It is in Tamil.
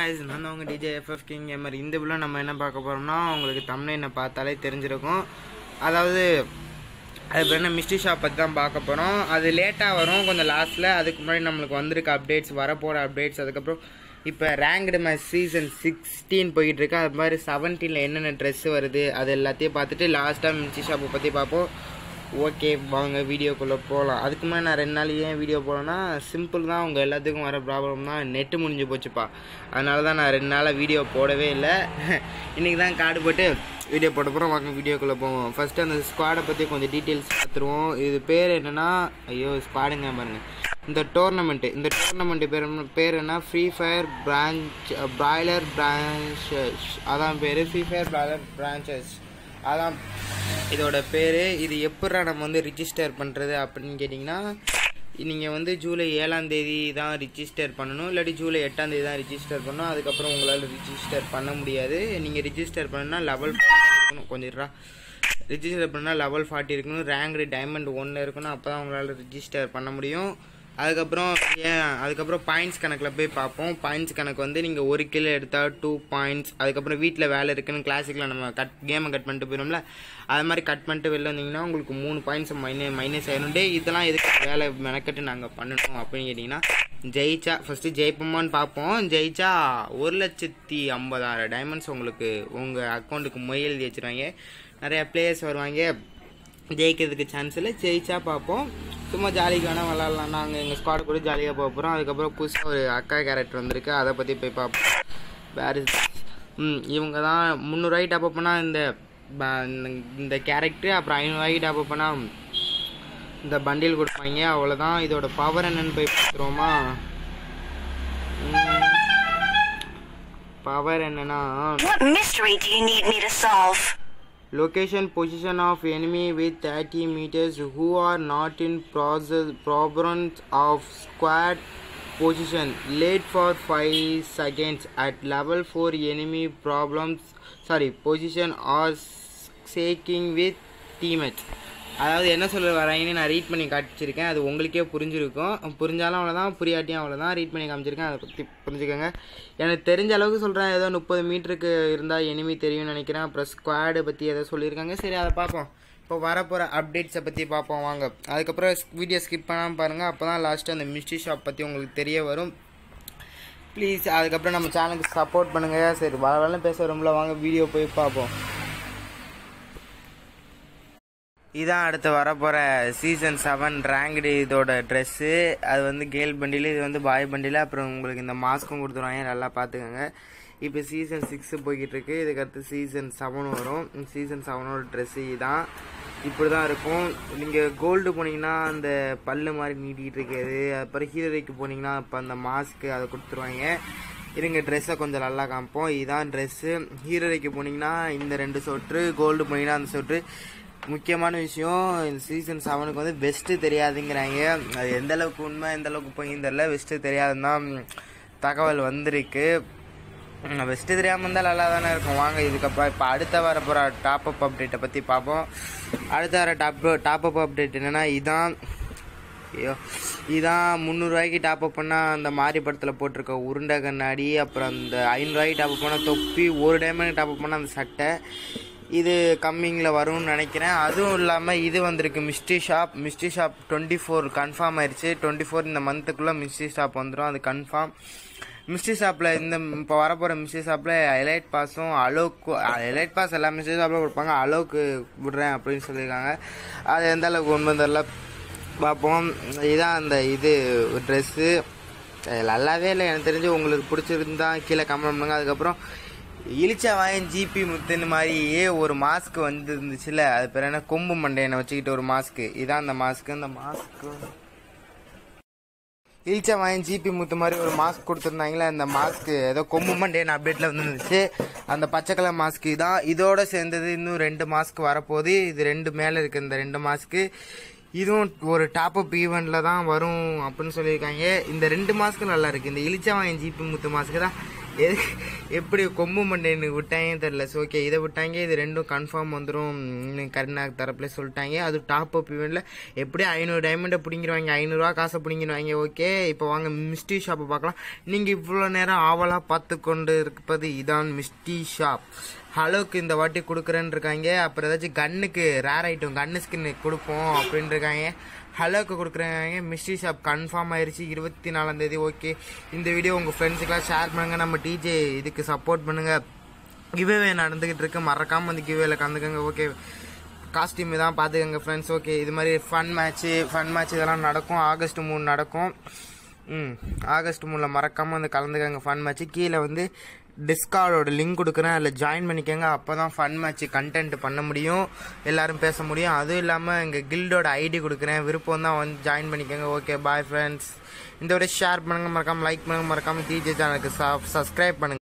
guys நான் தான் உங்கள் டிஜே எஃப்எஃப் கிங் கேமர் இந்த விழா நம்ம என்ன பார்க்க போகிறோம்னா உங்களுக்கு தமிழ்னை பார்த்தாலே தெரிஞ்சிருக்கும் அதாவது அது பேர் என்ன மிஸ்டி ஷாப் பற்றி தான் பார்க்க போகிறோம் அது லேட்டாக வரும் கொஞ்சம் லாஸ்ட்டில் அதுக்கு முன்னாடி நம்மளுக்கு வந்திருக்க அப்டேட்ஸ் வரப்போகிற அப்டேட்ஸ் அதுக்கப்புறம் இப்போ ரேங்க்டு மேட்ச் சீசன் சிக்ஸ்டீன் போயிட்டு இருக்கு அது மாதிரி செவன்டீனில் என்னென்ன ட்ரெஸ் வருது அது எல்லாத்தையும் பார்த்துட்டு லாஸ்ட்டாக மிஸ்டி ஷாப்பை பற்றி பார்ப்போம் ஓகே வாங்க வீடியோக்குள்ளே போகலாம் அதுக்கு முன்னாடி நான் ரெண்டு நாள் ஏன் வீடியோ போகலன்னா சிம்பிள் தான் உங்கள் எல்லாத்துக்கும் வர ப்ராப்ளம் தான் நெட்டு முடிஞ்சு போச்சுப்பா அதனால தான் நான் ரெண்டு நாளாக வீடியோ போடவே இல்லை இன்றைக்கி தான் கார்டு போட்டு வீடியோ போட்ட அப்புறம் வாங்க வீடியோக்குள்ளே போவோம் ஃபஸ்ட்டு அந்த ஸ்குவாடை பற்றி கொஞ்சம் டீட்டெயில்ஸ் பார்த்துருவோம் இது பேர் என்னென்னா ஐயோ ஸ்குவாடுங்க பாருங்க இந்த டோர்னமெண்ட்டு இந்த டோர்னமெண்ட்டு பேர் என்ன- பேர் என்ன Free Fire branch broiler branches அதான் பேர் ஃப்ரீ ஃபயர் பிராய்லர் பிரான்ச்சஸ் அதான் இதோட பேர் இது எப்படா நம்ம வந்து ரிஜிஸ்டர் பண்ணுறது அப்படின்னு கேட்டிங்கன்னா நீங்கள் வந்து ஜூலை ஏழாம் தேதி தான் ரிஜிஸ்டர் பண்ணணும் இல்லாட்டி ஜூலை எட்டாம் தேதி தான் ரிஜிஸ்டர் பண்ணணும் அதுக்கப்புறம் உங்களால் ரிஜிஸ்டர் பண்ண முடியாது நீங்கள் ரிஜிஸ்டர் பண்ணணும்னா லெவல் இருக்கணும் கொஞ்சம் இருடா. ரிஜிஸ்டர் பண்ணால் லெவல் ஃபார்ட்டி இருக்கணும் ரேங்க்டு டைமண்ட் ஒன்று இருக்கணும் அப்போ தான் உங்களால் ரிஜிஸ்டர் பண்ண முடியும் அதுக்கப்புறம் ஏன் அதுக்கப்புறம் பாயிண்ட்ஸ் கணக்கில் போய் பார்ப்போம் பாயிண்ட்ஸ் கணக்கு வந்து நீங்கள் ஒரு கிலோ எடுத்தால் டூ பாயிண்ட்ஸ் அதுக்கப்புறம் வீட்டில் வேலை இருக்குன்னு கிளாசிக்கில் நம்ம கட் கேமை கட் பண்ணிட்டு போயிடும்ல அது மாதிரி கட் பண்ணிட்டு வெளில வந்தீங்கன்னா உங்களுக்கு மூணு பாயிண்ட்ஸ் மைனே மைனஸ் ஆயிரும் டே இதெல்லாம் எதுக்கு வேலை மெனக்கட்டு நாங்கள் பண்ணணும் அப்படின்னு கேட்டிங்கன்னா ஜெயிச்சா ஃபஸ்ட்டு ஜெயிப்போமான்னு பார்ப்போம் ஜெயிச்சா ஒரு லட்சத்தி ஐம்பதாயிரம் டைமண்ட்ஸ் உங்களுக்கு உங்கள் அக்கௌண்ட்டுக்கு மொய் எழுதி வச்சுருவாங்க நிறையா பிளேயர்ஸ் வருவாங்க ஜெயிக்கிறதுக்கு சான்ஸ் இல்லை ஜெயிச்சா பார்ப்போம் சும்மா ஜாலிக்கு வேணால் விளாட்லாம் நாங்கள் எங்கள் ஸ்குவாட் கூட ஜாலியாக போக போகிறோம் அதுக்கப்புறம் புதுசாக ஒரு அக்கா கேரக்டர் வந்திருக்கு அதை பற்றி போய் பார்ப்போம் வேறு ம் இவங்க தான் முந்நூறுவாய்க்கு டாப் பண்ணால் இந்த ப- இந்த- இந்த கேரக்டர் அப்புறம் ஐநூறுவாய்க்கு டாப் பண்ணால் இந்த பண்டில் கொடுப்பாங்க அவ்வளோதான் இதோட பவர் என்னன்னு போய் பார்த்துருவோமா பவர் என்னன்னா What mystery do you need me to solve? location position of enemy with 30 meters who are not in process province of squad position late for 5 seconds at level 4 enemy problems sorry position or shaking with teammates அதாவது என்ன சொல்ல வராங்கன்னு நான் ரீட் பண்ணி காமிச்சிருக்கேன் அது உங்களுக்கே புரிஞ்சிருக்கும் புரிஞ்சாலும் அவ்வளோதான் புரியாட்டியும் அவ்வளோதான் ரீட் பண்ணி காமிச்சிருக்கேன் அதை பற்றி புரிஞ்சுக்கோங்க எனக்கு தெரிஞ்ச அளவுக்கு சொல்கிறேன் ஏதோ முப்பது மீட்டருக்கு இருந்தால் எனிமி தெரியும்னு நினைக்கிறேன் அப்புறம் ஸ்குவாடு பற்றி ஏதோ சொல்லியிருக்காங்க சரி அதை பார்ப்போம் இப்போ வரப்போகிற அப்டேட்ஸை பற்றி பார்ப்போம் வாங்க அதுக்கப்புறம் வீடியோ ஸ்கிப் பண்ணாமல் பாருங்கள் அப்போ தான் லாஸ்ட்டு அந்த மிஸ்ட்ரி ஷாப் பற்றி உங்களுக்கு தெரிய வரும் ப்ளீஸ் அதுக்கப்புறம் நம்ம சேனலுக்கு சப்போர்ட் பண்ணுங்கள் சரி வர வரலாம் பேச வரும்ல வாங்க வீடியோ போய் பார்ப்போம் இதான் அடுத்து வரப்போகிற சீசன் செவன் ரேங்க்டு இதோட ட்ரெஸ்ஸு அது வந்து கேர்ள் பண்டில் இது வந்து பாய் பண்டில் அப்புறம் உங்களுக்கு இந்த மாஸ்க்கும் கொடுத்துருவாங்க நல்லா பார்த்துக்கோங்க இப்போ சீசன் சிக்ஸு போய்கிட்டு இருக்கு இதுக்கு அடுத்து சீசன் செவன் வரும் சீசன் செவனோட ட்ரெஸ்ஸு இதான் இப்படி தான் இருக்கும் நீங்கள் கோல்டு போனீங்கன்னா அந்த பல்லு மாதிரி நீட்டிகிட்டு இருக்கிறது அப்புறம் ஹீரோய்க்கு போனீங்கன்னா இப்போ அந்த மாஸ்க்கு அதை கொடுத்துருவாங்க இருங்க ட்ரெஸ்ஸை கொஞ்சம் நல்லா காமிப்போம் இதுதான் ட்ரெஸ்ஸு ஹீரோய்க்கு போனீங்கன்னா இந்த ரெண்டு சொட்ரு கோல்டு போனீங்கன்னா அந்த சொட்ரு முக்கியமான விஷயம் இந்த சீசன் செவனுக்கு வந்து பெஸ்ட்டு தெரியாதுங்கிறாங்க அது எந்த அளவுக்கு உண்மை எந்த அளவுக்கு போயின்னு தெரில பெஸ்ட்டு தெரியாதுன்னு தான் தகவல் வந்திருக்கு பெஸ்ட்டு தெரியாமல் இருந்தால் நல்லா தானே இருக்கும் வாங்க இதுக்கப்புறம் இப்போ அடுத்த வர போகிற டாப் அப் அப்டேட்டை பற்றி பார்ப்போம் அடுத்த வர டாப் டாப் அப் அப்டேட் என்னென்னா இதான் ஐயோ இதான் முந்நூறுரூவாய்க்கு டாப் அப் பண்ணால் அந்த மாரி படத்தில் போட்டிருக்க உருண்டை கண்ணாடி அப்புறம் அந்த ஐநூறுரூவாய்க்கு டாப் அப் பண்ணால் தொப்பி ஒரு டைமண்ட் டாப் அப் பண்ணால் அந்த சட்டை இது கம்மிங்கில் வரும்னு நினைக்கிறேன் அதுவும் இல்லாமல் இது வந்திருக்கு mystery shop mystery shop twenty four confirm ஆயிடுச்சு டுவெண்ட்டி ஃபோர் இந்த மந்த்துக்குள்ளே மிஸ்ட்ரி ஷாப் வந்துடும் அது கன்ஃபார்ம் மிஸ்ட்ரி ஷாப்பில் இந்த இப்போ வரப்போகிற மிஸ்ட்ரி ஷாப்பில் எலைட் பாஸும் அலோக்கு எலைட் பாஸ் எல்லா மிஸ்ட்ரி ஷாப்பில் கொடுப்பாங்க அலோக்கு விடுறேன் அப்படின்னு சொல்லியிருக்காங்க அது எந்த அளவுக்கு உண்மை தெரியல பார்ப்போம் இதான் அந்த இது ட்ரெஸ்ஸு நல்லாவே இல்லை எனக்கு தெரிஞ்சு உங்களுக்கு பிடிச்சிருந்தா கீழே கமெண்ட் பண்ணுங்க அதுக்கப்புறம் இழிச்சா வாயன் ஜிபி முத்துன்னு மாதிரியே ஒரு மாஸ்க் வந்து இருந்துச்சுல அது பேர் என்ன கொம்பு மண்டையனை வச்சுக்கிட்டு ஒரு மாஸ்க்கு இதான் அந்த மாஸ்க்கு அந்த மாஸ்க்கு இழிச்சா வாயன் ஜிபி முத்து மாதிரி ஒரு மாஸ்க் கொடுத்துருந்தாங்களே அந்த மாஸ்க் ஏதோ கொம்பு மண்டையன் அப்டேட்டில் வந்துருந்துச்சு அந்த பச்சை கலர் மாஸ்க் தான் இதோட சேர்ந்தது இன்னும் ரெண்டு மாஸ்க் வரப்போகுது இது ரெண்டு மேலே இருக்கு இந்த ரெண்டு மாஸ்க்கு இதுவும் ஒரு டாப் அப் ஈவெண்ட்டில் தான் வரும் அப்படின்னு சொல்லியிருக்காங்க இந்த ரெண்டு மாஸ்க்கு நல்லா இருக்கு இந்த இளிச்சவாயன் ஜிபி முத்து மாஸ்க்கு தான் எது எப்படி கொம்பு மண்டைன்னு விட்டாங்க தெரில ஸோ ஓகே இதை விட்டாங்க இது ரெண்டும் கன்ஃபார்ம் வந்துடும் கருணாக் தரப்புல சொல்லிட்டாங்க அது டாப் அப் இவெண்ட்ல எப்படி ஐநூறு டைமண்டை பிடிங்கிருவாங்க ஐநூறுரூவா காசை பிடிங்கிருவாங்க ஓகே இப்போ வாங்க மிஸ்டி ஷாப்பை பார்க்கலாம் நீங்கள் இவ்வளோ நேரம் ஆவலாக பார்த்து கொண்டு இருப்பது இதான் மிஸ்டி ஷாப் ஹலோக்கு இந்த வாட்டி கொடுக்குறேன்னு இருக்காங்க அப்புறம் ஏதாச்சும் கன்னுக்கு ரேர் ஐட்டம் கன்னு ஸ்கின் கொடுப்போம் அப்படின்னு இருக்காங்க ஹலோக்கு கொடுக்குறாங்க மிஸ்ட்ரி ஷாப் கன்ஃபார்ம் ஆயிருச்சு இருபத்தி நாலாம் தேதி ஓகே இந்த வீடியோ உங்கள் ஃப்ரெண்ட்ஸுக்கெல்லாம் ஷேர் பண்ணுங்கள் நம்ம டிஜே இதுக்கு சப்போர்ட் பண்ணுங்கள் கிவ்வே நடந்துக்கிட்டு இருக்கு மறக்காமல் வந்து கிவ்வேல கலந்துக்கங்க ஓகே காஸ்டியூம் தான் பார்த்துக்கங்க ஃப்ரெண்ட்ஸ் ஓகே இது மாதிரி ஃபன் மேட்ச்சு ஃபன் மேட்ச் இதெல்லாம் நடக்கும் ஆகஸ்ட் மூணு நடக்கும் ம் ஆகஸ்ட் மூணில் மறக்காமல் வந்து கலந்துக்கங்க ஃபன் மேட்ச்சு கீழே வந்து டிஸ்கார்டோட லிங்க் கொடுக்குறேன் அதில் ஜாயின் பண்ணிக்கோங்க அப்போ தான் ஃபன் மேட்ச் கண்டென்ட் பண்ண முடியும் எல்லாரும் பேச முடியும் அதுவும் இல்லாமல் எங்கள் கில்டோட ஐடி கொடுக்குறேன் விருப்பம் தான் வந்து ஜாயின் பண்ணிக்கோங்க ஓகே பாய் ஃப்ரெண்ட்ஸ் இந்த விட ஷேர் பண்ணுங்கள் மறக்காமல் லைக் பண்ணுங்கள் மறக்காமல் டிஜே சேனலுக்கு சப்ஸ்கிரைப் பண்ணுங்கள்